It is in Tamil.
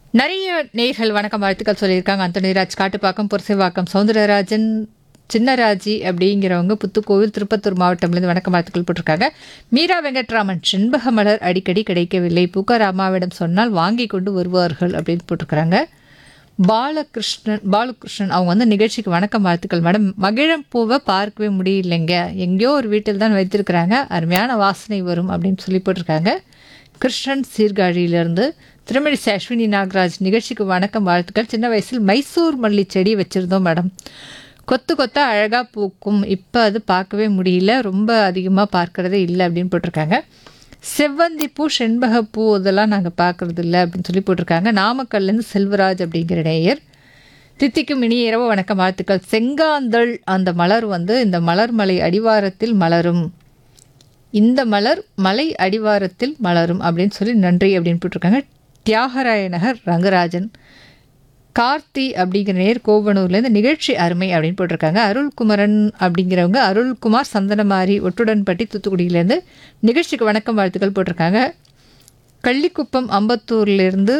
நிறைய நேர்கள் வணக்கம் வாழ்த்துக்கள் சொல்லியிருக்காங்க அந்தோனிராஜ் காட்டுப்பாக்கம் புரசைவாக்கம் சவுந்தரராஜன் சின்னராஜி அப்படிங்கிறவங்க புத்துக்கோவில் திருப்பத்தூர் மாவட்டம்லேருந்து வணக்கம் வாழ்த்துக்கள் போட்டிருக்காங்க மீரா வெங்கட்ராமன் செண்பக மலர் அடிக்கடி கிடைக்கவில்லை பூக்கார் அம்மாவிடம் சொன்னால் வாங்கி கொண்டு வருவார்கள் அப்படின்னு போட்டிருக்கிறாங்க பாலகிருஷ்ணன் பாலகிருஷ்ணன் அவங்க வந்து நிகழ்ச்சிக்கு வணக்கம் வாழ்த்துக்கள் மேடம் மகிழம் பூவை பார்க்கவே முடியலைங்க எங்கேயோ ஒரு வீட்டில் தான் வைத்திருக்கிறாங்க அருமையான வாசனை வரும் அப்படின்னு சொல்லி போட்டிருக்காங்க கிருஷ்ணன் சீர்காழியிலிருந்து திருமணிசை அஸ்வினி நாகராஜ் நிகழ்ச்சிக்கு வணக்கம் வாழ்த்துக்கள் சின்ன வயசில் மைசூர் மல்லி செடி வச்சுருந்தோம் மேடம் கொத்து கொத்தா அழகாக பூக்கும் இப்போ அது பார்க்கவே முடியல ரொம்ப அதிகமாக பார்க்கறதே இல்லை அப்படின்னு போட்டிருக்காங்க செவ்வந்தி பூ செண்பக பூ இதெல்லாம் நாங்கள் பார்க்கறது இல்லை அப்படின்னு சொல்லி போட்டிருக்காங்க நாமக்கல்லேருந்து செல்வராஜ் அப்படிங்கிற நேயர் தித்திக்கும் இனிய இரவு வணக்கம் வாழ்த்துக்கள் செங்காந்தள் அந்த மலர் வந்து இந்த மலர் மலை அடிவாரத்தில் மலரும் இந்த மலர் மலை அடிவாரத்தில் மலரும் அப்படின்னு சொல்லி நன்றி அப்படின்னு போட்டிருக்காங்க தியாகராய நகர் ரங்கராஜன் கார்த்தி அப்படிங்கிற நேர் கோவனூர்லேருந்து நிகழ்ச்சி அருமை அப்படின்னு போட்டிருக்காங்க அருள்குமரன் அப்படிங்கிறவங்க அருள்குமார் சந்தனமாரி ஒட்டுடன்பட்டி தூத்துக்குடியிலேருந்து நிகழ்ச்சிக்கு வணக்கம் வாழ்த்துக்கள் போட்டிருக்காங்க கள்ளிக்குப்பம் அம்பத்தூர்லேருந்து